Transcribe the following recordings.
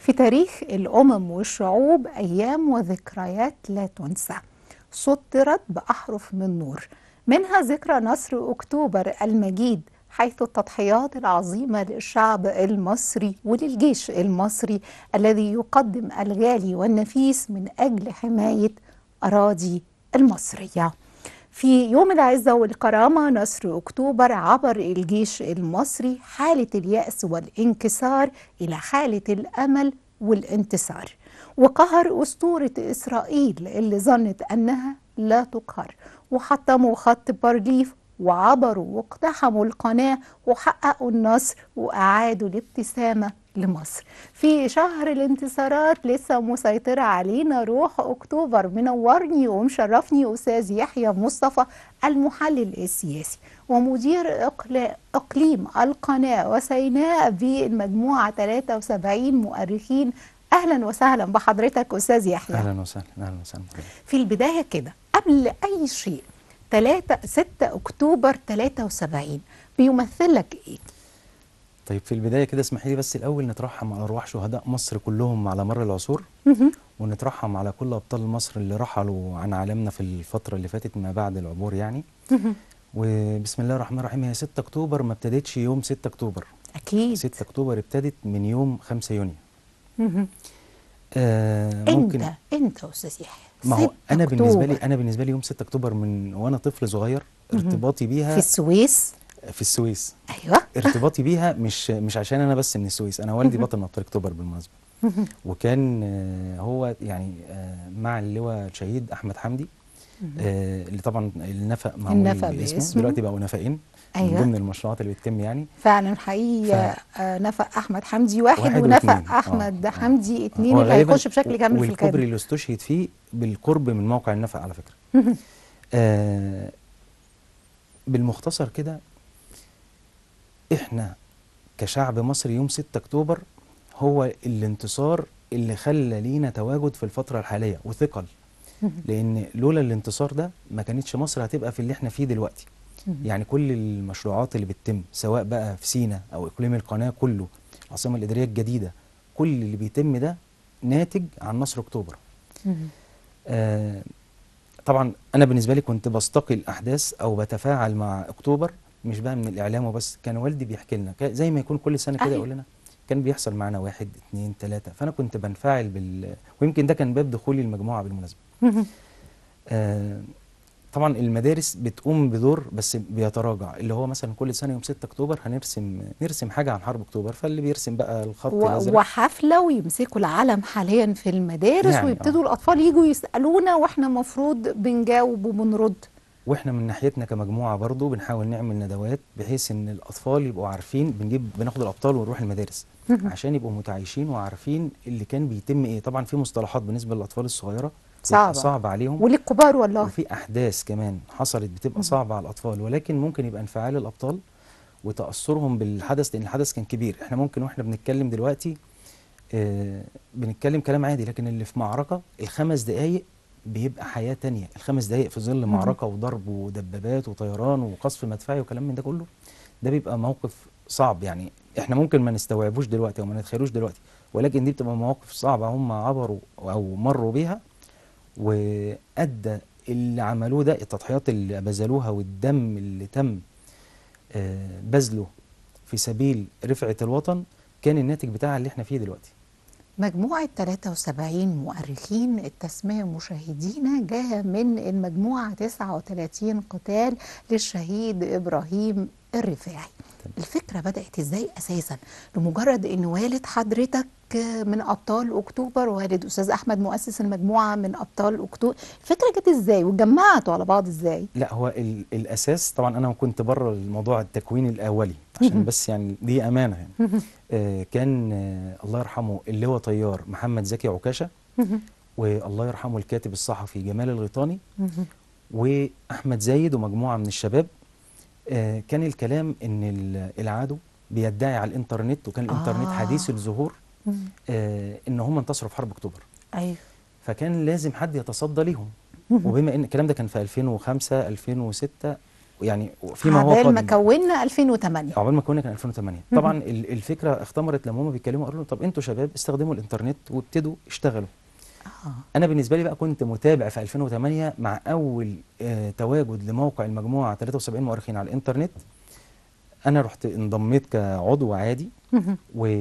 في تاريخ الأمم والشعوب أيام وذكريات لا تنسى سطرت بأحرف من نور منها ذكرى نصر أكتوبر المجيد حيث التضحيات العظيمة للشعب المصري وللجيش المصري الذي يقدم الغالي والنفيس من أجل حماية أراضي المصرية في يوم العزة والكرامة نصر أكتوبر عبر الجيش المصري حالة اليأس والانكسار إلى حالة الأمل والانتصار وقهر أسطورة إسرائيل اللي ظنت أنها لا تقهر وحطموا خط بارليف وعبروا واقتحموا القناة وحققوا النصر وأعادوا الابتسامة لمصر في شهر الانتصارات لسه مسيطرة علينا روح أكتوبر منورني ومشرفني أستاذ يحيى مصطفى المحلل السياسي ومدير إقليم القناة وسيناء بالمجموعة 73 مؤرخين أهلا وسهلا بحضرتك أستاذ يحيى اهلا وسهلا اهلا وسهلا في البداية كده قبل أي شيء 3 6 أكتوبر 73 بيمثل لك إيه؟ طيب في البدايه كده اسمحي لي بس الاول نترحم على ارواح شهداء مصر كلهم على مر العصور ونترحم على كل ابطال مصر اللي رحلوا عن عالمنا في الفتره اللي فاتت ما بعد العبور يعني وبسم الله الرحمن الرحيم هي 6 اكتوبر ما ابتدتش يوم 6 اكتوبر أكيد 6 اكتوبر ابتدت من يوم 5 يونيو مهم. آه أنت أنت أستاذ يحيى ما هو 6 انا بالنسبه لي أكتوبر انا بالنسبه لي يوم 6 اكتوبر من وانا طفل صغير ارتباطي بيها في السويس في السويس أيوه ارتباطي بيها مش مش عشان انا بس من السويس انا والدي بطل من ابطال اكتوبر بالمناسبه وكان آه، هو يعني آه، مع اللواء الشهيد احمد حمدي آه، اللي طبعا النفق معمول النفق باسمه باسمه. دلوقتي بقوا نفقين أيوة. من ضمن المشروعات اللي بتتم يعني فعلا حقيقي آه، نفق احمد حمدي واحد, واحد ونفق واثنين. آه، احمد آه. حمدي اتنين هو اللي غالباً هيخش بشكل كامل في والكوبري الكادر اللي استشهد فيه بالقرب من موقع النفق على فكره آه بالمختصر كده احنا كشعب مصري يوم 6 اكتوبر هو الانتصار اللي خلى لينا تواجد في الفتره الحاليه وثقل لان لولا الانتصار ده ما كانتش مصر هتبقى في اللي احنا فيه دلوقتي يعني كل المشروعات اللي بتتم سواء بقى في سينا او اقليم القناه كله العاصمه الاداريه الجديده كل اللي بيتم ده ناتج عن نصر اكتوبر مهم. آه طبعا انا بالنسبه لي كنت بستقي الاحداث او بتفاعل مع اكتوبر مش بقى من الاعلام وبس كان والدي بيحكي لنا كا- زي ما يكون كل سنه كده أيوة. يقول لنا كان بيحصل معانا واحد اتنين تلاته فانا كنت بنفعل بال ويمكن ده كان باب دخولي المجموعه بالمناسبه مهم. آه طبعا المدارس بتقوم بدور بس بيتراجع اللي هو مثلا كل سنه يوم 6 اكتوبر هنرسم نرسم حاجه عن حرب اكتوبر فاللي بيرسم بقى الخط و- الازرق وحفله ويمسكوا العلم حاليا في المدارس يعني ويبتدوا آه. الاطفال يجوا يسالونا واحنا المفروض بنجاوب وبنرد واحنا من ناحيتنا كمجموعه برضو بنحاول نعمل ندوات بحيث ان الاطفال يبقوا عارفين بنجيب بناخد الاطفال ونروح المدارس عشان يبقوا متعايشين وعارفين اللي كان بيتم ايه طبعا في مصطلحات بالنسبه للاطفال الصغيره بتبقى صعبة. صعب عليهم وللكبار والله وفي احداث كمان حصلت بتبقى صعبه على الاطفال ولكن ممكن يبقى انفعال الابطال وتاثرهم بالحدث لان الحدث كان كبير احنا ممكن واحنا بنتكلم دلوقتي آه بنتكلم كلام عادي لكن اللي في معركه الخمس دقائق بيبقى حياه تانية الخمس دقائق في ظل معركه وضرب ودبابات وطيران وقصف مدفعي وكلام من ده كله ده بيبقى موقف صعب يعني احنا ممكن ما نستوعبوش دلوقتي او ما نتخيلوش دلوقتي ولكن دي بتبقى مواقف صعبه هم عبروا او مروا بيها وادى اللي عملوه ده التضحيات اللي بذلوها والدم اللي تم آه، بذله في سبيل رفعه الوطن كان الناتج بتاعها اللي احنا فيه دلوقتي مجموعة 73 مؤرخين التسمية مشاهدينا جاية من المجموعة 39 قتال للشهيد إبراهيم الرفاعي الفكرة بدأت إزاي أساسا لمجرد أن والد حضرتك من أبطال أكتوبر والد أستاذ أحمد مؤسس المجموعة من أبطال أكتوبر الفكرة جت إزاي واتجمعتوا على بعض إزاي لا هو ال الاساس طبعا انا كنت بره الموضوع التكوين الاولي عشان بس يعني دي امانه يعني آه كان آه الله يرحمه اللواء طيار محمد زكي عكاشه والله يرحمه الكاتب الصحفي جمال الغيطاني واحمد زايد ومجموعه من الشباب آه كان الكلام ان ال- العدو بيدعي على الانترنت وكان الانترنت آه. حديث الظهور آه ان هم انتصروا في حرب اكتوبر أيوه فكان لازم حد يتصدى ليهم وبما ان الكلام ده كان في 2005 2006 يعني فيما هو عبال ما قادم كونا 2008 عقبال ما كنا كان 2008 طبعا ال- الفكره اختمرت لما هم بيتكلموا قالوا لهم طب انتوا شباب استخدموا الانترنت وابتدوا اشتغلوا آه. انا بالنسبه لي بقى كنت متابع في 2008 مع اول آه تواجد لموقع المجموعه 73 مؤرخين على الانترنت انا رحت انضميت كعضو عادي مهم.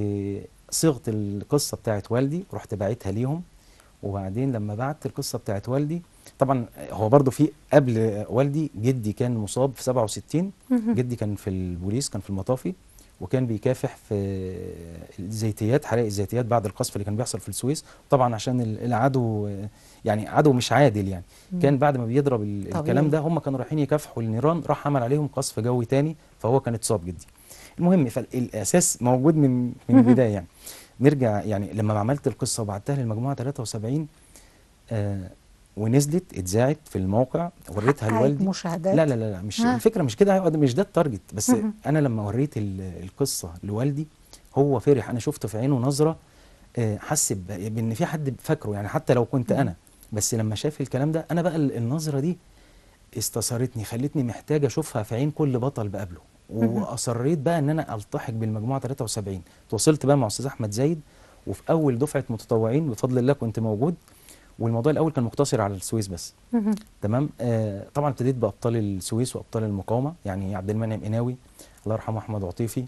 وصيغت القصه بتاعت والدي رحت باعتها ليهم وبعدين لما بعت القصه بتاعت والدي طبعا هو برضو في قبل والدي جدي كان مصاب في 67 مهم. جدي كان في البوليس كان في المطافي وكان بيكافح في الزيتيات حرائق الزيتيات بعد القصف اللي كان بيحصل في السويس طبعا عشان ال- العدو يعني عدو مش عادل يعني مم. كان بعد ما بيضرب ال- طبيعي. الكلام ده هم كانوا رايحين يكافحوا النيران راح عمل عليهم قصف جوي تاني فهو كان اتصاب جدي المهم فالاساس موجود من من مهم. البدايه يعني نرجع يعني لما عملت القصه وبعتها للمجموعه 73 آه ونزلت اتذاعت في الموقع وريتها حققت لوالدي مشاهدات لا لا لا لا، مش ها. الفكره مش كده هيقعد مش ده التارجت بس مهم. انا لما وريت ال- القصه لوالدي هو فرح انا شفت في عينه نظره آه، حس ب- بان في حد فاكره يعني حتى لو كنت انا بس لما شاف الكلام ده انا بقى ال- النظره دي استثارتني خلتني محتاج اشوفها في عين كل بطل بقابله مهم. واصريت بقى ان انا التحق بالمجموعه 73 تواصلت بقى مع استاذ احمد زايد وفي اول دفعه متطوعين بفضل الله كنت موجود والموضوع الاول كان مقتصر على السويس بس مهم. تمام آه طبعا ابتديت بابطال السويس وابطال المقاومه يعني عبد المنعم قناوي الله يرحمه احمد عطيفي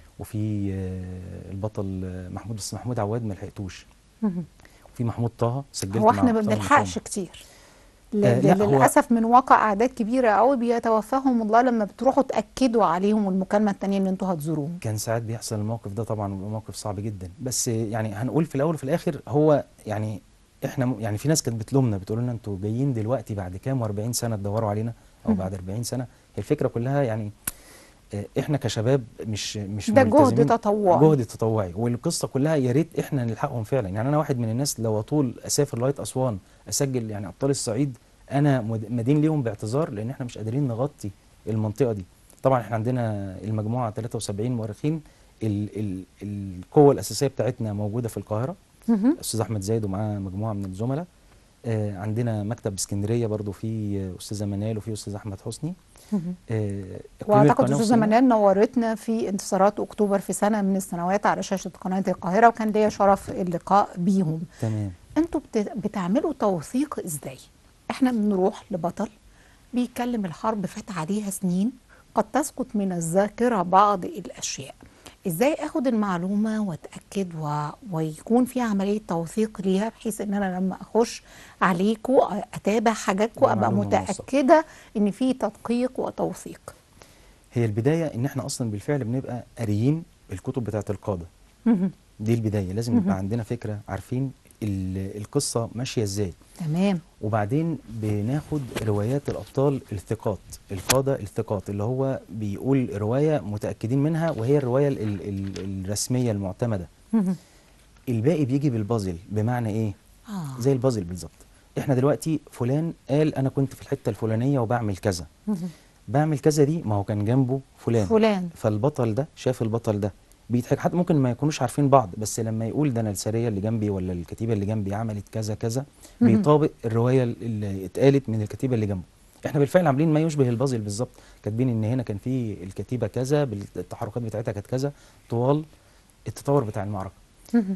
وفي آه البطل آه، محمود بس محمود عواد ما لحقتوش مهم. وفي محمود طه سجلت هو مع احنا ما أبطال بنلحقش المقاومة. كتير ل- آه، لا، هو- للاسف من واقع اعداد كبيره قوي بيتوفاهم الله لما بتروحوا تاكدوا عليهم والمكالمه التانيه ان انتوا هتزوروهم كان ساعات بيحصل الموقف ده طبعا بيبقى موقف صعب جدا بس يعني هنقول في الاول وفي الاخر هو يعني احنا م- يعني في ناس كانت بتلومنا بتقول لنا انتوا جايين دلوقتي بعد كام و40 سنه تدوروا علينا او مم. بعد 40 سنه هي الفكره كلها يعني آه، احنا كشباب مش مش ده جهد ملتزمين- تطوعي. جهد تطوعي والقصه كلها يا ريت احنا نلحقهم فعلا يعني انا واحد من الناس لو اطول اسافر لغايه اسوان اسجل يعني ابطال الصعيد انا مد- مدين ليهم باعتذار لان احنا مش قادرين نغطي المنطقه دي طبعا احنا عندنا المجموعه 73 مؤرخين ال ال القوه الاساسيه بتاعتنا موجوده في القاهره مهم. استاذ احمد زايد ومعاه مجموعه من الزملاء آه عندنا مكتب اسكندريه برضو في آه، استاذه منال وفي استاذ احمد حسني مهم. آه إقليم واعتقد القناة استاذه وسينا. منال نورتنا في انتصارات اكتوبر في سنه من السنوات على شاشه قناه القاهره وكان ليا شرف اللقاء بيهم تمام انتوا بت- بتعملوا توثيق ازاي احنا بنروح لبطل بيتكلم الحرب فات عليها سنين قد تسقط من الذاكره بعض الاشياء ازاي اخد المعلومه واتاكد و... ويكون في عمليه توثيق ليها بحيث ان انا لما اخش عليكوا اتابع حاجاتكوا ابقى معلومة منسقة. متاكده ان في تدقيق وتوثيق هي البدايه ان احنا اصلا بالفعل بنبقى قاريين الكتب بتاعه القاده مهم. دي البدايه لازم مهم. يبقى عندنا فكره عارفين ال- القصه ماشيه ازاي تمام وبعدين بناخد روايات الابطال الثقات القاده الثقات اللي هو بيقول روايه متاكدين منها وهي الروايه ال ال ال الرسميه المعتمده مهم. الباقي بيجي بالبازل بمعنى ايه آه. زي البازل بالظبط احنا دلوقتي فلان قال انا كنت في الحته الفلانيه وبعمل كذا مهم. بعمل كذا دي ما هو كان جنبه فلان فلان فالبطل ده شاف البطل ده بيضحك حتى ممكن ما يكونوش عارفين بعض بس لما يقول ده انا السريه اللي جنبي ولا الكتيبه اللي جنبي عملت كذا كذا مهم. بيطابق الروايه اللي اتقالت من الكتيبه اللي جنبه احنا بالفعل عاملين ما يشبه البازل بالظبط كاتبين ان هنا كان في الكتيبه كذا بالتحركات بتاعتها كانت كذا طوال التطور بتاع المعركه مهم.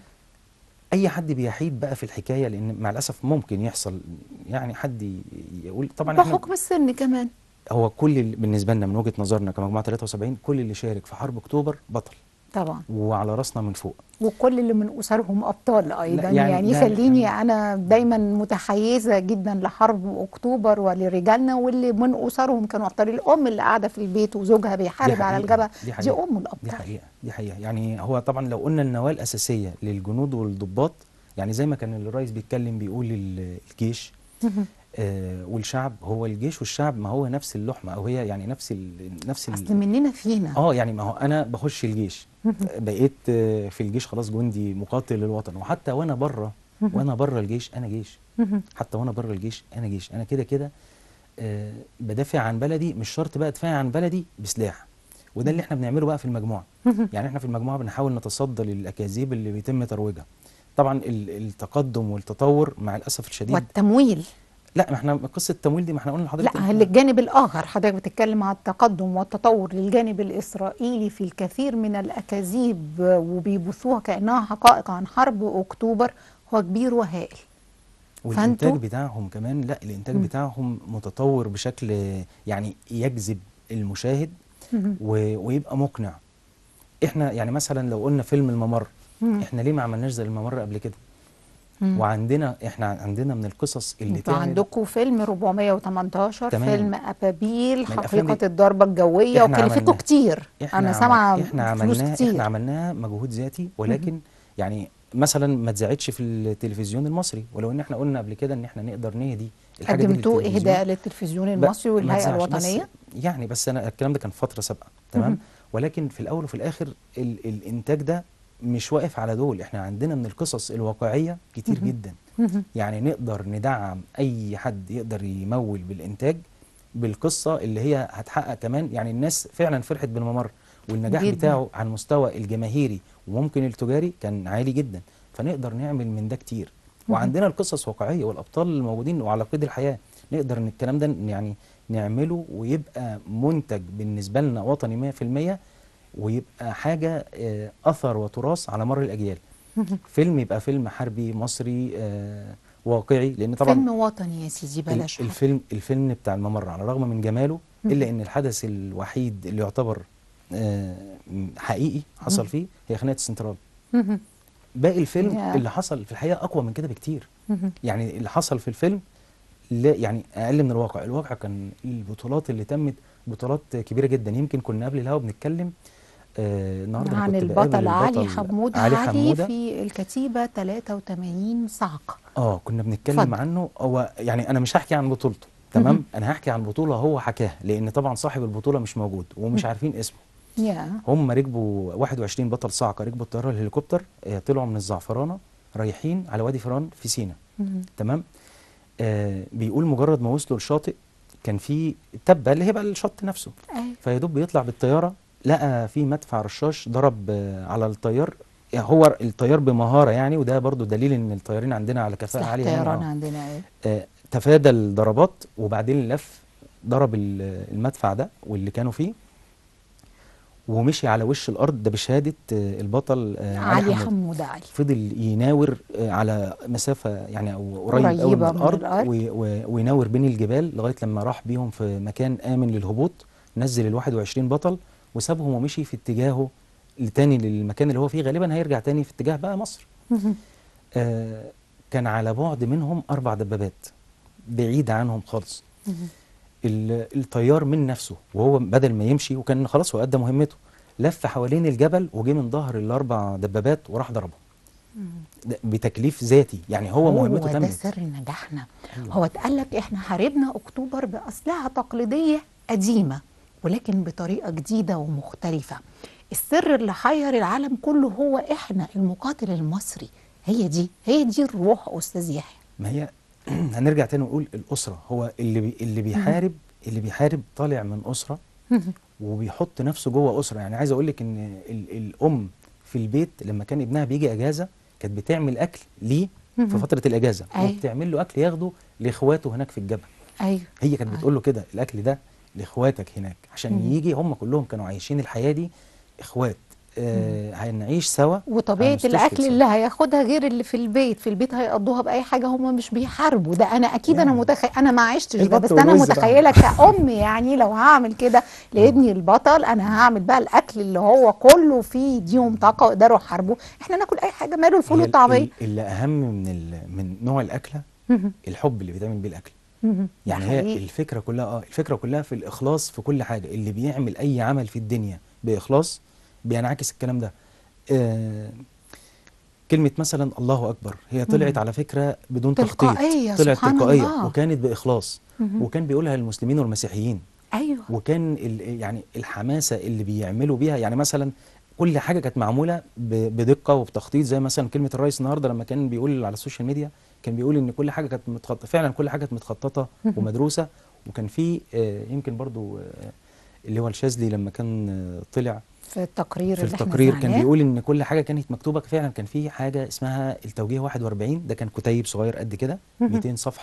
اي حد بيحيد بقى في الحكايه لان مع الاسف ممكن يحصل يعني حد ي- يقول طبعا احنا بحكم السن كمان هو كل اللي بالنسبه لنا من وجهه نظرنا كمجموعه 73 كل اللي شارك في حرب اكتوبر بطل طبعا وعلى راسنا من فوق وكل اللي من اسرهم ابطال ايضا لا، يعني, يعني يعني ده- خليني يعني- انا دايما متحيزه جدا لحرب اكتوبر ولرجالنا واللي من اسرهم كانوا ابطال الام اللي قاعده في البيت وزوجها بيحارب على حقيقة، الجبهه دي دي, حقيقة، ام دي الابطال حقيقه دي حقيقه يعني هو طبعا لو قلنا النواه الاساسيه للجنود والضباط يعني زي ما كان الرئيس بيتكلم بيقول ال- الجيش مهم. آه والشعب هو الجيش والشعب ما هو نفس اللحمه او هي يعني نفس ال نفس ال اصل مننا فينا اه يعني ما هو انا بخش الجيش بقيت آه، في الجيش خلاص جندي مقاتل للوطن وحتى وانا بره وانا بره الجيش انا جيش مهم. حتى وانا بره الجيش انا جيش انا كده كده آه، بدافع عن بلدي مش شرط بقى ادفع عن بلدي بسلاح وده اللي احنا بنعمله بقى في المجموعه مهم. يعني احنا في المجموعه بنحاول نتصدى للاكاذيب اللي بيتم ترويجها طبعا ال- التقدم والتطور مع الاسف الشديد والتمويل لا ما احنا قصه التمويل دي ما احنا قلنا لحضرتك لا الجانب الآخر حضرتك بتتكلم عن التقدم والتطور للجانب الإسرائيلي في الكثير من الأكاذيب وبيبثوها كأنها حقائق عن حرب أكتوبر هو كبير وهائل والانتاج فانتوا- بتاعهم كمان لا الانتاج مم. بتاعهم متطور بشكل يعني يجذب المشاهد مهم. و... ويبقى مقنع احنا يعني مثلا لو قلنا فيلم الممر مم. احنا ليه ما عملناش زي الممر قبل كده مم. وعندنا احنا عندنا من القصص اللي انتوا تعمل عندكم فيلم 418 تمام. فيلم أبابيل الأفلام حقيقة دي الضربة الجوية إحنا وكلفتكم عملناها. كتير احنا أنا عمل- سامعة احنا فلوس عملناه كتير احنا عملناه مجهود ذاتي ولكن يعني مثلا ما اتذاعتش في التلفزيون المصري ولو ان احنا قلنا قبل كده ان احنا نقدر نهدي الحاجه دي قدمتوه للتلفزيون. إهداء للتلفزيون ب- المصري ما والهيئة اتذاعش، الوطنية بس يعني بس انا الكلام ده كان فتره سابقه تمام مهم. ولكن في الاول وفي الاخر ال الانتاج ده مش واقف على دول احنا عندنا من القصص الواقعيه كتير مهم. جدا مهم. يعني نقدر ندعم اي حد يقدر يمول بالانتاج بالقصه اللي هي هتحقق كمان يعني الناس فعلا فرحت بالممر والنجاح جداً. بتاعه على المستوى الجماهيري وممكن التجاري كان عالي جدا فنقدر نعمل من ده كتير مهم. وعندنا القصص واقعيه والابطال الموجودين وعلى قيد الحياه نقدر ان الكلام ده يعني نعمله ويبقى منتج بالنسبه لنا وطني 100% ويبقى حاجه آه، اثر وتراث على مر الاجيال مهم. فيلم يبقى فيلم حربي مصري آه، واقعي لان طبعا فيلم وطني يا سيدي ال- بلاش حرب. الفيلم الفيلم بتاع الممر على الرغم من جماله مم. الا ان الحدث الوحيد اللي يعتبر آه، م- حقيقي حصل مم. فيه هي خناقه السنترال مهم. باقي الفيلم يا. اللي حصل في الحقيقه اقوى من كده بكتير مهم. يعني اللي حصل في الفيلم لا يعني اقل من الواقع الواقع كان البطولات اللي تمت بطولات كبيره جدا يمكن كنا قبل الهوا بنتكلم آه النهارده أنا عن كنت البطل بقابل علي البطل حمودة علي علي حمودة في الكتيبة 83 صعقة اه كنا بنتكلم اتفضل. عنه هو يعني انا مش هحكي عن بطولته مهم. تمام انا هحكي عن بطوله هو حكاها لان طبعا صاحب البطوله مش موجود ومش عارفين اسمه يا هم ركبوا 21 بطل صاعقه ركبوا الطياره الهليكوبتر آه طلعوا من الزعفرانه رايحين على وادي فران في سينا مهم. تمام آه بيقول مجرد ما وصلوا الشاطئ كان في تبه اللي هي بقى الشط نفسه أيوة. فيا دوب بيطلع بالطياره لقى في مدفع رشاش ضرب آه على الطيار يعني هو الطيار بمهاره يعني وده برضو دليل ان الطيارين عندنا على كفاءه سلاح عاليه يعني الطيران آه. عندنا ايه آه، تفادى الضربات وبعدين لف ضرب ال- المدفع ده واللي كانوا فيه ومشي على وش الارض ده بشهاده آه، البطل آه، علي حمودة. حمودة علي فضل يناور آه، على مسافه يعني او قريب قوي قريبة من من الارض الأرض. وي- وي- ويناور بين الجبال لغايه لما راح بيهم في مكان امن للهبوط نزل ال 21 بطل وسابهم ومشي في اتجاهه لتاني للمكان اللي هو فيه غالبا هيرجع تاني في اتجاه بقى مصر مهم. آه، كان على بعد منهم اربع دبابات بعيد عنهم خالص مهم. ال- الطيار من نفسه وهو بدل ما يمشي وكان خلاص هو ادى مهمته لف حوالين الجبل وجه من ظهر الاربع دبابات وراح ضربه مهم. ده بتكليف ذاتي يعني هو مهمته ده تمت سر نجاحنا أيوة. هو اتقال لك احنا حاربنا اكتوبر باسلحه تقليديه قديمه ولكن بطريقه جديده ومختلفه السر اللي حير العالم كله هو احنا المقاتل المصري هي دي هي دي الروح استاذ يحيى ما هي هنرجع تاني ونقول الاسره هو اللي بي اللي بيحارب اللي بيحارب طالع من اسره وبيحط نفسه جوه اسره يعني عايز اقول لك ان ال الام في البيت لما كان ابنها بيجي اجازه كانت بتعمل اكل ليه في مهم. فتره الاجازه أيوة. وبتعمل له اكل ياخده لاخواته هناك في الجبل ايوه هي كانت أيوة. بتقول له كده الاكل ده لاخواتك هناك عشان مم. يجي هم كلهم كانوا عايشين الحياه دي اخوات آه هنعيش سوا وطبيعه هنستشهد الاكل سوا. اللي هياخدها غير اللي في البيت في البيت هيقضوها باي حاجه هم مش بيحاربوا ده انا اكيد انا يعني. متخيل انا ما عشتش ده البط بس انا والوز بقى. متخيله كأم يعني لو هعمل كده لابني البطل انا هعمل بقى الاكل اللي هو كله فيه ديهم طاقه ويقدروا يحاربوا احنا ناكل اي حاجه ماله الفول هي ال- والطعميه ال- اللي اهم من ال- من نوع الاكله مهم. الحب اللي بيتعمل بيه الاكل مهم. يعني ده هي حقيقي. الفكره كلها اه الفكره كلها في الاخلاص في كل حاجه اللي بيعمل اي عمل في الدنيا باخلاص بينعكس الكلام ده آه كلمه مثلا الله اكبر هي طلعت مم. على فكره بدون تلقائية، تخطيط طلعت سبحان تلقائيه الله. وكانت باخلاص مهم. وكان بيقولها للمسلمين والمسيحيين ايوه وكان ال- يعني الحماسه اللي بيعملوا بيها يعني مثلا كل حاجه كانت معموله ب- بدقه وبتخطيط زي مثلا كلمه الرئيس النهارده لما كان بيقول على السوشيال ميديا كان بيقول ان كل حاجه كانت متخططه فعلا كل حاجه كانت متخططه ومدروسه وكان في آه، يمكن برضو آه، اللي هو الشاذلي لما كان آه، طلع في التقرير في اللي احنا التقرير كان سمعناه. بيقول ان كل حاجه كانت مكتوبه فعلا كان في حاجه اسمها التوجيه 41 ده كان كتيب صغير قد كده مهم. 200 صفحه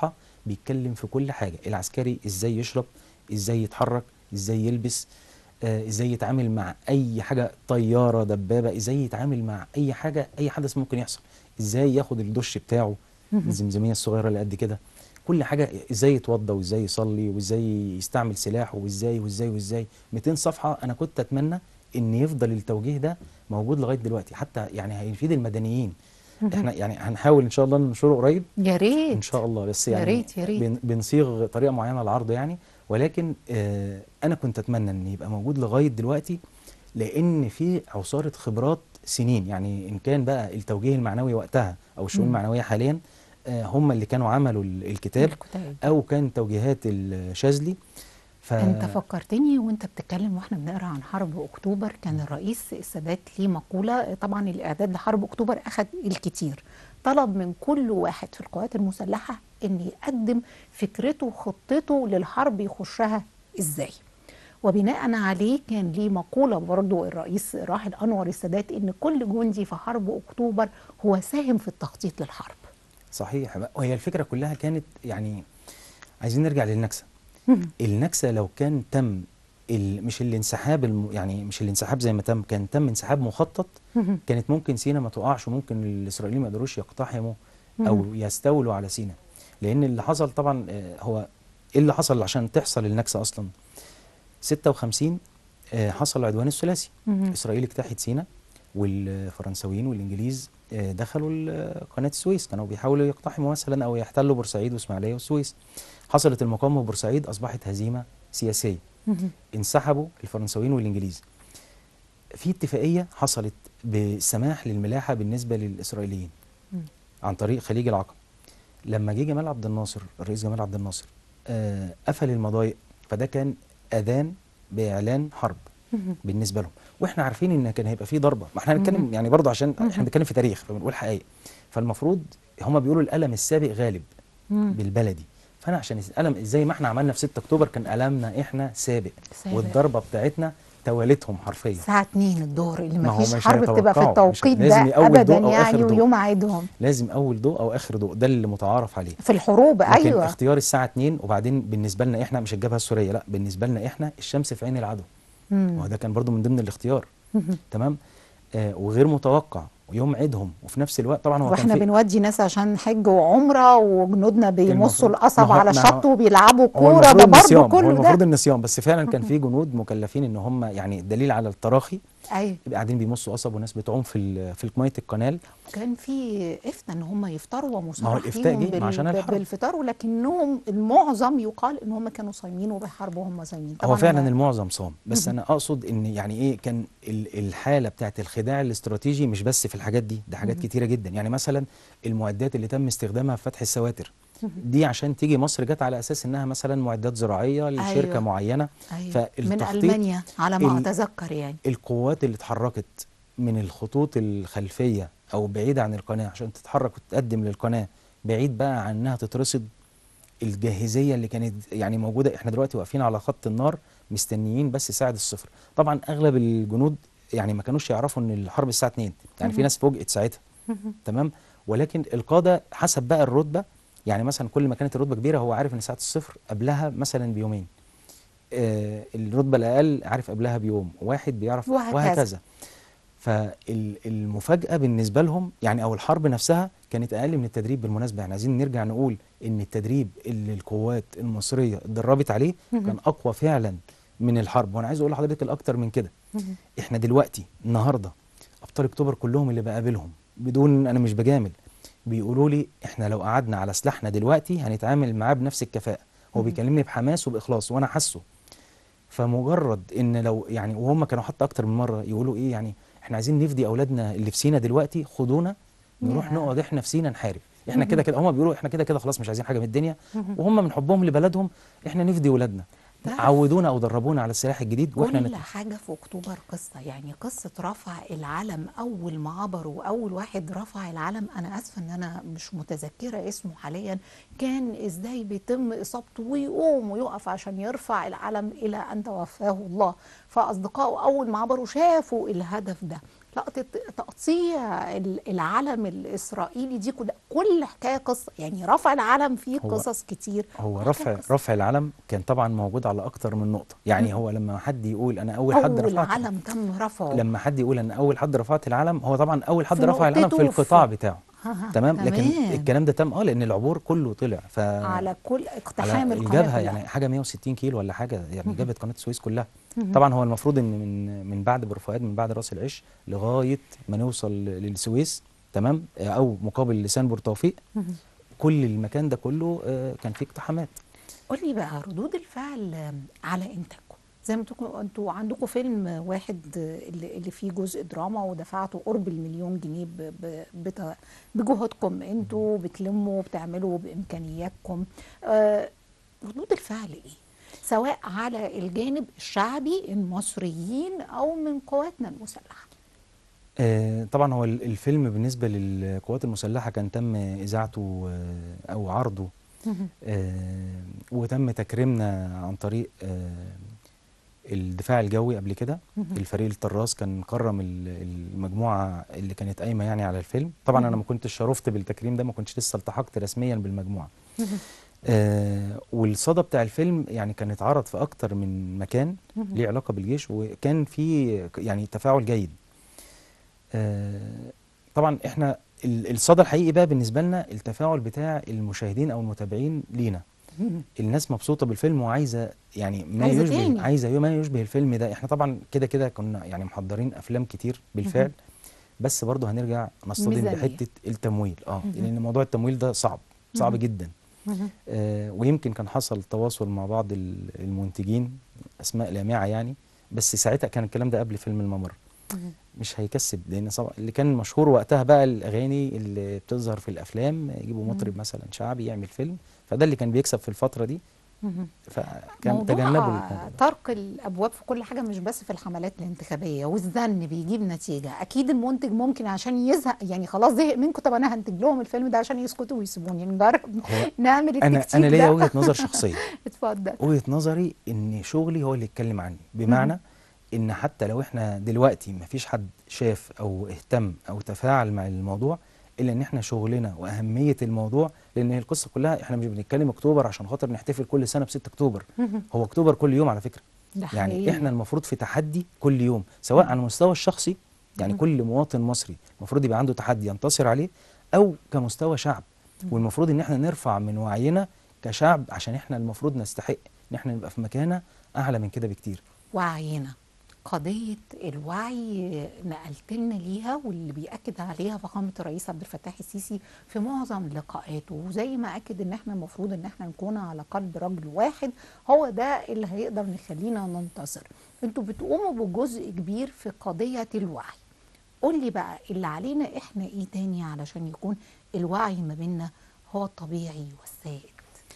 بيتكلم في كل حاجه العسكري ازاي يشرب ازاي يتحرك ازاي يلبس آه، ازاي يتعامل مع اي حاجه طياره دبابه ازاي يتعامل مع اي حاجه اي حدث ممكن يحصل ازاي ياخد الدش بتاعه الزمزميه الصغيره اللي قد كده كل حاجه ازاي يتوضى وازاي يصلي وازاي يستعمل سلاحه وازاي وازاي وازاي 200 صفحه انا كنت اتمنى ان يفضل التوجيه ده موجود لغايه دلوقتي حتى يعني هيفيد المدنيين احنا يعني هنحاول ان شاء الله ننشره قريب يا ريت ان شاء الله بس يا يعني ريت- يا ريت. بن- بنصيغ طريقه معينه للعرض يعني ولكن آه انا كنت اتمنى ان يبقى موجود لغايه دلوقتي لان في عصاره خبرات سنين يعني ان كان بقى التوجيه المعنوي وقتها او الشؤون مم. المعنويه حاليا آه هم اللي كانوا عملوا ال- الكتاب الكتاب. او كان توجيهات الشاذلي ف انت فكرتني وانت بتتكلم واحنا بنقرا عن حرب اكتوبر كان الرئيس السادات ليه مقوله طبعا الاعداد لحرب اكتوبر اخذ الكتير طلب من كل واحد في القوات المسلحه ان يقدم فكرته وخطته للحرب يخشها ازاي وبناء عليه كان ليه مقوله برضو الرئيس راحل انور السادات ان كل جندي في حرب اكتوبر هو ساهم في التخطيط للحرب صحيح بقى. وهي الفكره كلها كانت يعني عايزين نرجع للنكسه النكسه لو كان تم ال- مش الانسحاب الم يعني مش الانسحاب زي ما تم كان تم انسحاب مخطط كانت ممكن سينا ما تقعش وممكن الاسرائيليين ما يقدروش يقتحموا او يستولوا على سينا لان اللي حصل طبعا آه، هو ايه اللي حصل عشان تحصل النكسه اصلا 56 آه، حصل العدوان الثلاثي مهم. اسرائيل اجتاحت سينا والفرنساويين والانجليز آه، دخلوا ال- قناه السويس كانوا بيحاولوا يقتحموا مثلا او يحتلوا بورسعيد واسماعيليه والسويس حصلت المقاومه في بورسعيد اصبحت هزيمه سياسيه مهم. انسحبوا الفرنساويين والانجليز في اتفاقيه حصلت بسماح للملاحه بالنسبه للاسرائيليين مم. عن طريق خليج العقبه لما جه جمال عبد الناصر الرئيس جمال عبد الناصر آه قفل المضايق فده كان اذان باعلان حرب مهم. بالنسبه لهم واحنا عارفين ان كان هيبقى في ضربه ما احنا هنتكلم يعني برضه عشان احنا بنتكلم في تاريخ فبنقول حقائق فالمفروض هم بيقولوا الالم السابق غالب مم. بالبلدي فانا عشان الالم زي ما احنا عملنا في 6 اكتوبر كان المنا احنا سابق سابق. والضربه بتاعتنا توالتهم حرفيا الساعة 2 الظهر اللي ما ما هو فيش مش حرب بتبقى في هيتوقعوا، مش- التوقيت لازم ده أول ابدا ضوء أو آخر يعني ضوء. ويوم عيدهم لازم اول ضوء او اخر ضوء ده اللي متعارف عليه في الحروب لكن ايوه اختيار الساعه 2 وبعدين بالنسبه لنا احنا مش الجبهه السوريه لا بالنسبه لنا احنا الشمس في عين العدو مم. وده كان برضو من ضمن الاختيار مهم. تمام آه وغير متوقع ويوم عيدهم وفي نفس الوقت طبعا هو واحنا كان في بنودي ناس عشان حج وعمره وجنودنا بيمصوا المفروض- القصب ما هو- على ما الشط هو- وبيلعبوا هو كوره المفروض ده برضه النسيان هو كله المفروض ده النسيان بس فعلا كان في جنود مكلفين ان هم يعني الدليل على التراخي ايوه يبقى قاعدين بيمصوا قصب وناس بتعوم في ال- في ميه القنال كان في افتى ان هم يفطروا ومصرح الإفتاء ليهم جه ما عشان الحرب. بالفطار ولكنهم المعظم يقال ان هم كانوا صايمين وبيحاربوا وهم صايمين هو طبعاً فعلا أنا- المعظم صام بس انا اقصد ان يعني ايه كان ال- الحاله بتاعت الخداع الاستراتيجي مش بس في الحاجات دي ده حاجات كتيره جدا يعني مثلا المعدات اللي تم استخدامها في فتح السواتر دي عشان تيجي مصر جت على اساس انها مثلا معدات زراعيه لشركه أيوة. معينه ايوه من فالتخطيط المانيا على ما ال- اتذكر يعني القوات اللي اتحركت من الخطوط الخلفيه او بعيده عن القناه عشان تتحرك وتتقدم للقناه بعيد بقى عن انها تترصد الجاهزيه اللي كانت يعني موجوده احنا دلوقتي واقفين على خط النار مستنيين بس ساعه الصفر طبعا اغلب الجنود يعني ما كانوش يعرفوا ان الحرب الساعه 2 يعني في ناس فوجئت ساعتها تمام ولكن القاده حسب بقى الرتبه يعني مثلا كل ما كانت الرتبه كبيره هو عارف ان ساعه الصفر قبلها مثلا بيومين آه الرتبه الاقل عارف قبلها بيوم واحد بيعرف وهكذا. وهكذا فالمفاجاه بالنسبه لهم يعني او الحرب نفسها كانت اقل من التدريب بالمناسبه يعني عايزين نرجع نقول ان التدريب اللي القوات المصريه اتدربت عليه كان اقوى فعلا من الحرب وانا عايز اقول لحضرتك الاكتر من كده احنا دلوقتي النهارده ابطال اكتوبر كلهم اللي بقابلهم بدون انا مش بجامل بيقولوا لي احنا لو قعدنا على سلاحنا دلوقتي هنتعامل معاه بنفس الكفاءه هو بيكلمني بحماس وباخلاص وانا حاسه فمجرد ان لو يعني وهم كانوا حتى اكتر من مره يقولوا ايه يعني احنا عايزين نفدي اولادنا اللي في سينا دلوقتي خدونا نروح ياه. نقعد احنا في سينا نحارب احنا كده كده هم بيقولوا احنا كده كده خلاص مش عايزين حاجه من الدنيا وهم من حبهم لبلدهم احنا نفدي ولادنا تعرف- عودونا او دربونا على السلاح الجديد واحنا كل نت... حاجة في أكتوبر قصة يعني قصة رفع العلم أول ما عبروا أول واحد رفع العلم أنا آسفة إن أنا مش متذكرة اسمه حاليا كان إزاي بيتم إصابته ويقوم ويقف عشان يرفع العلم إلى أن توفاه الله فأصدقائه أول ما عبروا شافوا الهدف ده لقطه تقطيع ال- العلم الاسرائيلي دي كلها كل حكايه قصه يعني رفع العلم فيه هو- قصص كتير هو وحكاية رفع قصة. رفع العلم كان طبعا موجود على اكتر من نقطه يعني هو لما حد يقول انا اول حد اول رفعت علم تم رفعه لما حد يقول انا اول حد رفعت العلم هو طبعا اول حد في رفع العلم نقطته في القطاع في- بتاعه ها ها، تمام لكن تمام. الكلام ده تم اه لان العبور كله طلع ف على كل اقتحام على القناه الجبهه كلها. يعني حاجه 160 كيلو ولا حاجه يعني جبهه قناه السويس كلها طبعا هو المفروض ان من من بعد بور فؤاد من بعد راس العش لغايه ما نوصل للسويس تمام آه، او مقابل لسان بور توفيق مهم. كل المكان ده كله آه، كان فيه اقتحامات قول لي بقى ردود الفعل على انتاجكم زي ما تكونوا انتوا عندكم فيلم واحد اللي اللي فيه جزء دراما ودفعتوا قرب المليون جنيه ب- ب- بت- بجهودكم انتوا بتلموا بتعملوا بامكانياتكم آه، ردود الفعل ايه؟ سواء على الجانب الشعبي المصريين او من قواتنا المسلحه آه، طبعا هو ال- الفيلم بالنسبه للقوات المسلحه كان تم اذاعته آه، او عرضه آه، وتم تكريمنا عن طريق آه، الدفاع الجوي قبل كده مهم. الفريق الطراز كان كرم ال- المجموعه اللي كانت قايمه يعني على الفيلم طبعا انا ما كنتش شرفت بالتكريم ده ما كنتش لسه التحقت رسميا بالمجموعه آه والصدى بتاع الفيلم يعني كان اتعرض في اكتر من مكان مهم. ليه علاقه بالجيش وكان في يعني تفاعل جيد آه طبعا احنا ال- الصدى الحقيقي بقى بالنسبه لنا التفاعل بتاع المشاهدين او المتابعين لينا الناس مبسوطه بالفيلم وعايزه يعني ما عايزة يشبه تاني. عايزه ما يشبه الفيلم ده احنا طبعا كده كده كنا يعني محضرين افلام كتير بالفعل بس برضه هنرجع نصطدم ميزانية. بحته التمويل اه لان موضوع التمويل ده صعب صعب جدا مهم. آه ويمكن كان حصل تواصل مع بعض ال- المنتجين اسماء لامعه يعني بس ساعتها كان الكلام ده قبل فيلم الممر مهم. مش هيكسب لان صبع اللي كان مشهور وقتها بقى الاغاني اللي بتظهر في الافلام يجيبوا مطرب مثلا شعبي يعمل فيلم فده اللي كان بيكسب في الفتره دي مهم. فكان موضوع تجنبوا الموضوع ده. طرق الابواب في كل حاجه مش بس في الحملات الانتخابيه والزن بيجيب نتيجه اكيد المنتج ممكن عشان يزهق يعني خلاص زهق منكم طب انا هنتج لهم الفيلم ده عشان يسكتوا ويسيبوني نجرب هو نعمل انا التكتيك انا ليا ده وجهه نظر شخصيه اتفضل وجهه نظري ان شغلي هو اللي يتكلم عني بمعنى ان حتى لو احنا دلوقتي ما فيش حد شاف او اهتم او تفاعل مع الموضوع الا ان احنا شغلنا واهميه الموضوع لان هي القصه كلها احنا مش بنتكلم اكتوبر عشان خاطر نحتفل كل سنه ب 6 اكتوبر هو اكتوبر كل يوم على فكره ده يعني حقيقي. احنا المفروض في تحدي كل يوم سواء على المستوى الشخصي يعني كل مواطن مصري المفروض يبقى عنده تحدي ينتصر عليه او كمستوى شعب والمفروض ان احنا نرفع من وعينا كشعب عشان احنا المفروض نستحق ان احنا نبقى في مكانه اعلى من كده بكتير وعينا قضية الوعي نقلت لنا ليها واللي بيأكد عليها فخامة الرئيس عبد الفتاح السيسي في معظم لقاءاته وزي ما أكد إن إحنا المفروض إن إحنا نكون على قلب رجل واحد هو ده اللي هيقدر نخلينا ننتصر. أنتوا بتقوموا بجزء كبير في قضية الوعي. قول لي بقى اللي علينا إحنا إيه تاني علشان يكون الوعي ما بيننا هو الطبيعي والسائد.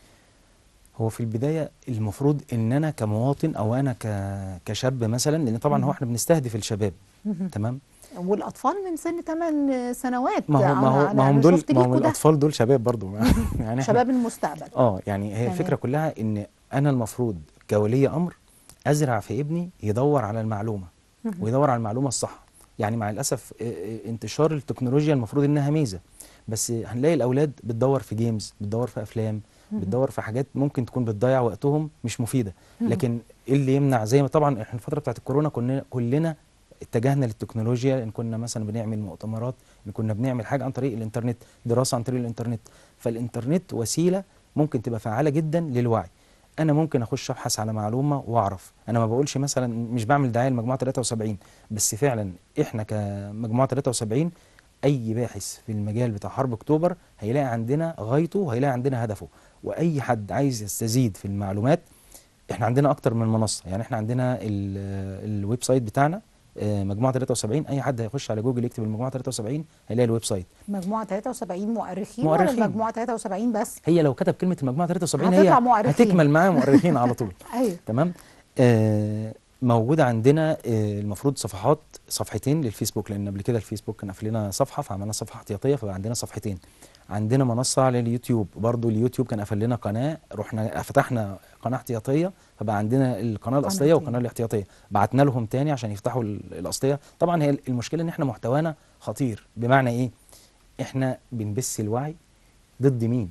هو في البدايه المفروض ان انا كمواطن او انا ك- كشاب مثلا لان طبعا هو احنا بنستهدف الشباب تمام والأطفال من سن 8 سنوات ما هو ما هو أنا- ما هم أنا دول شفت ما هم ليكوا ده. الأطفال دول شباب برضو يعني إحنا- شباب المستقبل اه يعني هي تمام. الفكره كلها ان انا المفروض كولي امر ازرع في ابني يدور على المعلومه ويدور على المعلومه الصح يعني مع الاسف آه، آه، انتشار التكنولوجيا المفروض انها ميزه بس هنلاقي الاولاد بتدور في جيمز بتدور في افلام بتدور في حاجات ممكن تكون بتضيع وقتهم مش مفيده لكن ايه اللي يمنع زي ما طبعا احنا الفتره بتاعت الكورونا كنا كلنا اتجهنا للتكنولوجيا ان كنا مثلا بنعمل مؤتمرات ان كنا بنعمل حاجه عن طريق الانترنت دراسه عن طريق الانترنت فالانترنت وسيله ممكن تبقى فعاله جدا للوعي انا ممكن اخش ابحث على معلومه واعرف انا ما بقولش مثلا مش بعمل دعايه لمجموعه 73 بس فعلا احنا كمجموعه 73 اي باحث في المجال بتاع حرب اكتوبر هيلاقي عندنا غايته وهيلاقي عندنا هدفه واي حد عايز يستزيد في المعلومات احنا عندنا اكتر من منصه يعني احنا عندنا ال- الويب سايت بتاعنا آه، مجموعه 73 اي حد هيخش على جوجل يكتب المجموعه 73 هيلاقي الويب سايت مجموعة 73 مؤرخين, مؤرخين. ولا مجموعة 73 بس؟ هي لو كتب كلمه المجموعه 73 هتطلع هي مؤرخين. هتكمل معاه مؤرخين على طول ايوه تمام آه موجود عندنا آه، المفروض صفحات صفحتين للفيسبوك لان قبل كده الفيسبوك كان قافل لنا صفحه فعملنا صفحه احتياطيه فبقى عندنا صفحتين عندنا منصه على اليوتيوب برضو اليوتيوب كان قافل لنا قناه رحنا فتحنا قناه احتياطيه فبقى عندنا القناه الاصليه قناتين. والقناه الاحتياطيه بعتنا لهم تاني عشان يفتحوا ال- الاصليه طبعا هي المشكله ان احنا محتوانا خطير بمعنى ايه احنا بنبث الوعي ضد مين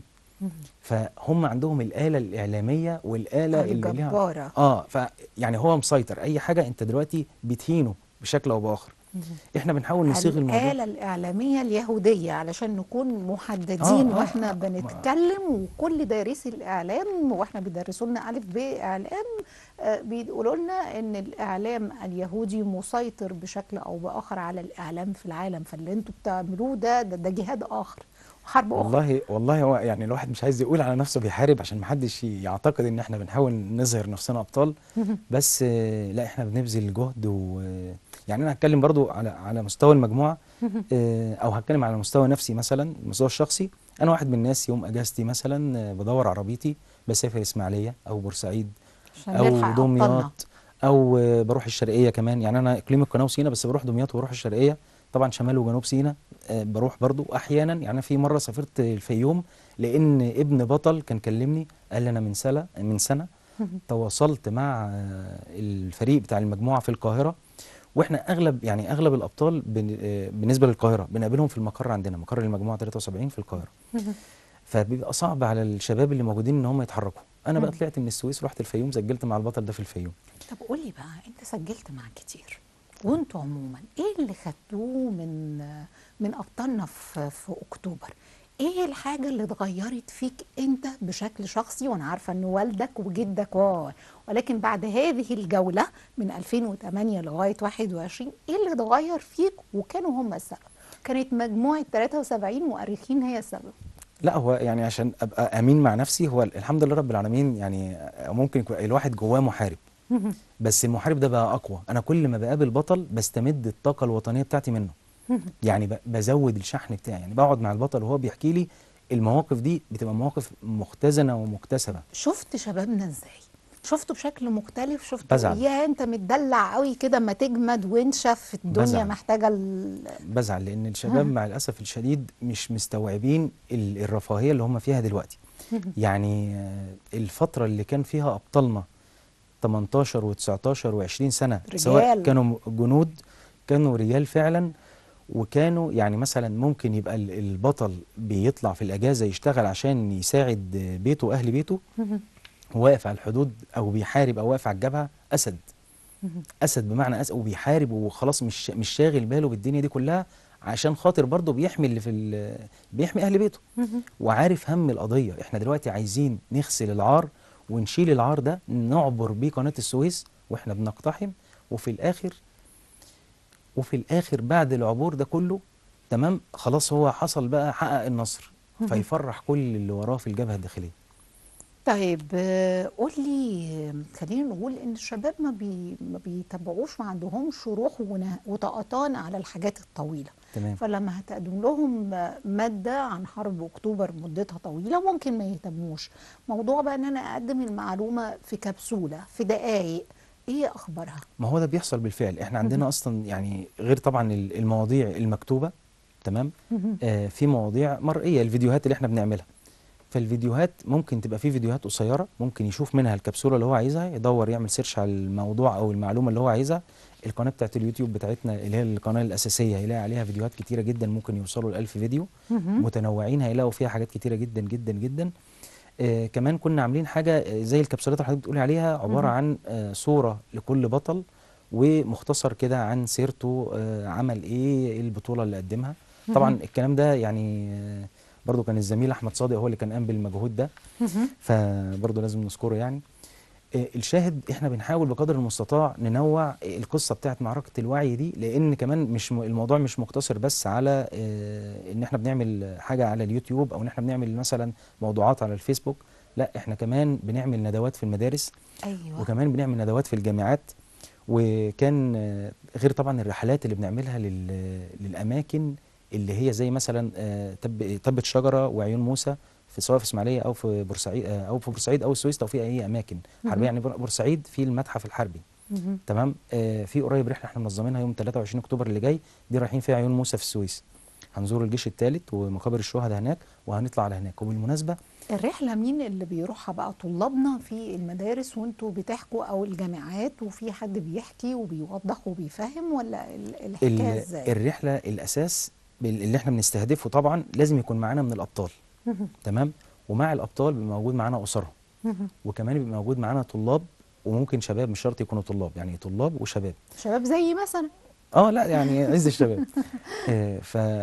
فهم عندهم الآلة الإعلامية والآلة اللي ليها الجبارة اه ف يعني هو مسيطر اي حاجه انت دلوقتي بتهينه بشكل او باخر احنا بنحاول نصيغ الموضوع الآلة الإعلامية اليهودية علشان نكون محددين آه، آه، واحنا آه، بنتكلم وكل دارسي الإعلام واحنا بيدرسوا لنا ألف ب إعلام آه، بيقولوا لنا إن الإعلام اليهودي مسيطر بشكل أو بآخر على الإعلام في العالم فاللي انتوا بتعملوه ده ده, ده جهاد آخر وحرب أخرى والله والله هو يعني الواحد مش عايز يقول على نفسه بيحارب عشان محدش يعتقد ان احنا بنحاول نظهر نفسنا ابطال بس آه، لا احنا بنبذل جهد و يعني انا هتكلم برضو على على مستوى المجموعه آه، او هتكلم على مستوى نفسي مثلا المستوى الشخصي انا واحد من الناس يوم اجازتي مثلا آه، بدور عربيتي بسافر اسماعيليه او بورسعيد عشان نلحق او أبطالنا. دمياط او آه، بروح الشرقيه كمان يعني انا اقليم القناه وسينا بس بروح دمياط وبروح الشرقيه طبعا شمال وجنوب سينا آه، بروح برضو احيانا يعني أنا في مره سافرت الفيوم لان ابن بطل كان كلمني قال لي انا من سنه من سنه تواصلت مع آه، الفريق بتاع المجموعه في القاهره واحنا اغلب يعني اغلب الابطال بن- آه، بالنسبه للقاهره بنقابلهم في المقر عندنا مقر المجموعه 73 في القاهره فبيبقى صعب على الشباب اللي موجودين ان هم يتحركوا انا بقى طلعت من السويس رحت الفيوم سجلت مع البطل ده في الفيوم طب قولي بقى انت سجلت مع كتير وانتوا عموما ايه اللي خدتوه من من ابطالنا في في اكتوبر ايه الحاجه اللي اتغيرت فيك انت بشكل شخصي وانا عارفه ان والدك وجدك و ولكن بعد هذه الجوله من 2008 لغايه 21 ايه اللي اتغير فيك وكانوا هم السبب كانت مجموعه 73 مؤرخين هي السبب لا هو يعني عشان ابقى امين مع نفسي هو الحمد لله رب العالمين يعني ممكن يكون الواحد جواه محارب بس المحارب ده بقى اقوى انا كل ما بقابل بطل بستمد الطاقه الوطنيه بتاعتي منه يعني ب- بزود الشحن بتاعي يعني بقعد مع البطل وهو بيحكي لي المواقف دي بتبقى مواقف مختزنه ومكتسبه شفت شبابنا ازاي شفته بشكل مختلف شفته بزعل. يا انت متدلع قوي كده ما تجمد وانشف الدنيا بزعل. محتاجه ال... بزعل لان الشباب مع الاسف الشديد مش مستوعبين ال- الرفاهيه اللي هم فيها دلوقتي يعني آه، الفتره اللي كان فيها ابطالنا 18 و19 و20 سنه سواء رجال. كانوا جنود كانوا رجال فعلا وكانوا يعني مثلا ممكن يبقى ال- البطل بيطلع في الاجازه يشتغل عشان يساعد آه، بيته واهل بيته واقف على الحدود او بيحارب او واقف على الجبهه اسد اسد بمعنى اسد وبيحارب وخلاص مش مش شاغل باله بالدنيا دي كلها عشان خاطر برضه بيحمي اللي في ال- بيحمي اهل بيته وعارف هم القضيه احنا دلوقتي عايزين نغسل العار ونشيل العار ده نعبر بيه قناه السويس واحنا بنقتحم وفي الاخر وفي الاخر بعد العبور ده كله تمام خلاص هو حصل بقى حقق النصر فيفرح كل اللي وراه في الجبهه الداخليه طيب آه، قول لي آه، خلينا نقول ان الشباب ما بي ما بيتابعوش ما عندهمش روح ونه- وطقطان على الحاجات الطويله تمام فلما هتقدم لهم آه، ماده عن حرب اكتوبر مدتها طويله ممكن ما يهتموش موضوع بقى ان انا اقدم المعلومه في كبسوله في دقائق ايه اخبارها ما هو ده بيحصل بالفعل احنا عندنا اصلا يعني غير طبعا ال- المواضيع المكتوبه تمام آه في مواضيع مرئيه الفيديوهات اللي احنا بنعملها فالفيديوهات ممكن تبقى في فيديوهات قصيره ممكن يشوف منها الكبسوله اللي هو عايزها يدور يعمل سيرش على الموضوع او المعلومه اللي هو عايزها القناه بتاعت اليوتيوب بتاعتنا اللي هي القناه الاساسيه هيلاقي عليها فيديوهات كتيره جدا ممكن يوصلوا ل 1000 فيديو متنوعين هيلاقوا فيها حاجات كتيره جدا جدا جدا آه كمان كنا عاملين حاجه آه، زي الكبسولات اللي حضرتك بتقولي عليها عباره عن آه صوره لكل بطل ومختصر كده عن سيرته آه عمل ايه ايه البطوله اللي قدمها طبعا الكلام ده يعني آه برضو كان الزميل احمد صادق هو اللي كان قام بالمجهود ده فبرضو لازم نذكره يعني آه، الشاهد احنا بنحاول بقدر المستطاع ننوع القصه بتاعت معركه الوعي دي لان كمان مش م- الموضوع مش مقتصر بس على آه، ان احنا بنعمل حاجه على اليوتيوب او ان احنا بنعمل مثلا موضوعات على الفيسبوك لا احنا كمان بنعمل ندوات في المدارس ايوه وكمان بنعمل ندوات في الجامعات وكان آه، غير طبعا الرحلات اللي بنعملها لل- للاماكن اللي هي زي مثلا آه، تب تبة شجره وعيون موسى في سواء في اسماعيليه او في بورسعيد آه، او في بورسعيد او السويس او في اي اماكن حربيه يعني بور- بورسعيد في المتحف الحربي مهم. تمام آه في قريب رحله احنا منظمينها يوم 23 اكتوبر اللي جاي دي رايحين فيها عيون موسى في السويس هنزور الجيش الثالث ومقابر الشهداء هناك وهنطلع على هناك وبالمناسبه الرحلة مين اللي بيروحها بقى طلابنا في المدارس وانتوا بتحكوا او الجامعات وفي حد بيحكي وبيوضح وبيفهم ولا ال- الحكاية ال- ازاي؟ الرحله الاساس بال- اللي احنا بنستهدفه طبعا لازم يكون معانا من الابطال مهم. تمام ومع الابطال بيبقى موجود معانا اسرهم مهم. وكمان بيبقى موجود معانا طلاب وممكن شباب مش شرط يكونوا طلاب يعني طلاب وشباب شباب زي مثلا اه لا يعني عز الشباب آه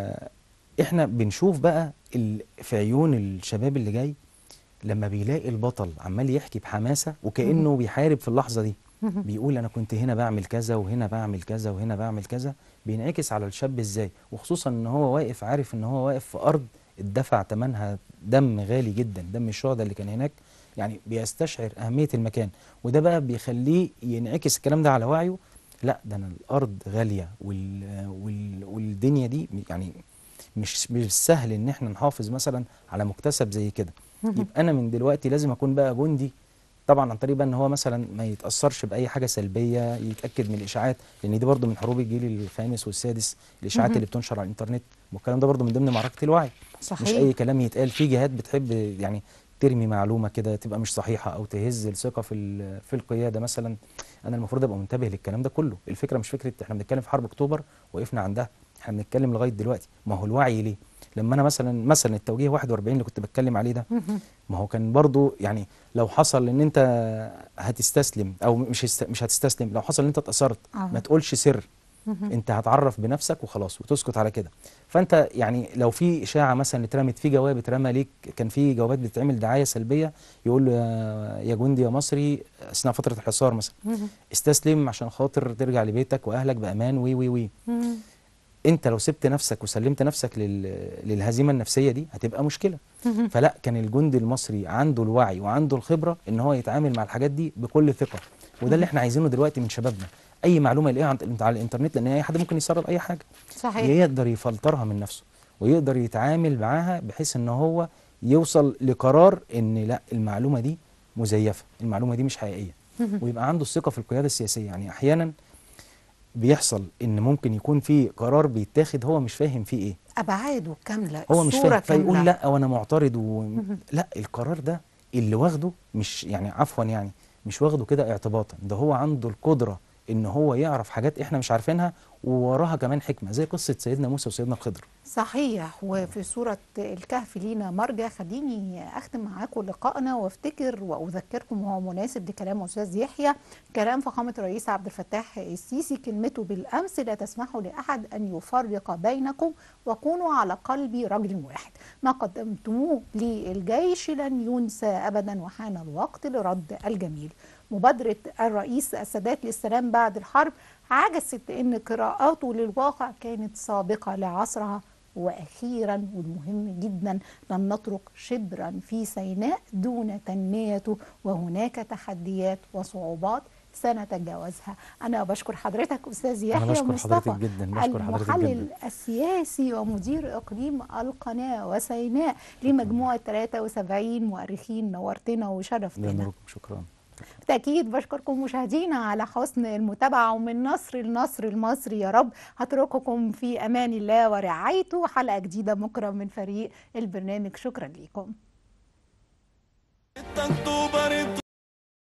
فاحنا بنشوف بقى ال... في عيون الشباب اللي جاي لما بيلاقي البطل عمال يحكي بحماسه وكانه بيحارب في اللحظه دي مهم. بيقول انا كنت هنا بعمل كذا وهنا بعمل كذا وهنا بعمل كذا بينعكس على الشاب ازاي وخصوصا ان هو واقف عارف ان هو واقف في ارض اتدفع ثمنها دم غالي جدا دم الشهداء اللي كان هناك يعني بيستشعر اهميه المكان وده بقى بيخليه ينعكس الكلام ده على وعيه لا ده انا الارض غاليه وال وال والدنيا دي يعني مش مش سهل ان احنا نحافظ مثلا على مكتسب زي كده مهم. يبقى انا من دلوقتي لازم اكون بقى جندي طبعا عن طريق بقى ان هو مثلا ما يتاثرش باي حاجه سلبيه يتاكد من الاشاعات لان دي برضو من حروب الجيل الخامس والسادس الاشاعات مهم. اللي بتنشر على الانترنت والكلام ده برضو من ضمن معركه الوعي صحيح مش اي كلام يتقال في جهات بتحب يعني ترمي معلومه كده تبقى مش صحيحه او تهز الثقه في ال- في القياده مثلا انا المفروض ابقى منتبه للكلام ده كله الفكره مش فكره احنا بنتكلم في حرب اكتوبر وقفنا عندها احنا بنتكلم لغايه دلوقتي ما هو الوعي ليه لما انا مثلا مثلا التوجيه 41 اللي كنت بتكلم عليه ده مهم. ما هو كان برضو يعني لو حصل ان انت هتستسلم او مش هست- مش هتستسلم لو حصل ان انت اتأثرت آه. ما تقولش سر مهم. انت هتعرف بنفسك وخلاص وتسكت على كده فانت يعني لو في اشاعه مثلا اترمت في جواب اترمى ليك كان في جوابات بتتعمل دعايه سلبيه يقول له يا- يا جندي يا مصري اثناء فتره الحصار مثلا مهم. استسلم عشان خاطر ترجع لبيتك واهلك بامان وي وي وي مهم. انت لو سبت نفسك وسلمت نفسك لل... للهزيمه النفسيه دي هتبقى مشكله مهم. فلا كان الجندي المصري عنده الوعي وعنده الخبره ان هو يتعامل مع الحاجات دي بكل ثقه وده اللي احنا عايزينه دلوقتي من شبابنا اي معلومه يلاقيها عن- على الانترنت لان اي حد ممكن يسرب اي حاجه صحيح يقدر يفلترها من نفسه ويقدر يتعامل معاها بحيث ان هو يوصل لقرار ان لا المعلومه دي مزيفه المعلومه دي مش حقيقيه مهم. ويبقى عنده الثقه في القياده السياسيه يعني احيانا بيحصل ان ممكن يكون في قرار بيتاخد هو مش فاهم فيه ايه ابعاده كامله هو مش الصورة فاهم فيقول كاملة. لا وانا معترض و... لا القرار ده اللي واخده مش يعني عفوا يعني مش واخده كده اعتباطا ده هو عنده القدره ان هو يعرف حاجات احنا مش عارفينها ووراها كمان حكمه زي قصه سيدنا موسى وسيدنا الخضر صحيح وفي سورة الكهف لينا مرجع خليني أختم معاكم لقائنا وافتكر وأذكركم وهو مناسب لكلام أستاذ يحيى كلام فخامة الرئيس عبد الفتاح السيسي كلمته بالأمس لا تسمحوا لأحد أن يفرق بينكم وكونوا على قلب رجل واحد ما قدمتموه للجيش لن ينسى أبدا وحان الوقت لرد الجميل مبادرة الرئيس السادات للسلام بعد الحرب عجزت ان قراءاته للواقع كانت سابقه لعصرها واخيرا والمهم جدا لن نترك شبرا في سيناء دون تنميته وهناك تحديات وصعوبات سنتجاوزها انا بشكر حضرتك استاذ أنا يحيى بشكر مصطفى حضرتك جداً، بشكر حضرتك المحلل جداً. السياسي ومدير اقليم القناه وسيناء لمجموعه 73 مؤرخين نورتنا وشرفتنا لنوركم شكرا بالتأكيد بشكركم مشاهدينا على حسن المتابعة ومن نصر لنصر المصري يا رب هترككم في أمان الله ورعايته حلقة جديدة بكرة من فريق البرنامج شكرا لكم اكتوبر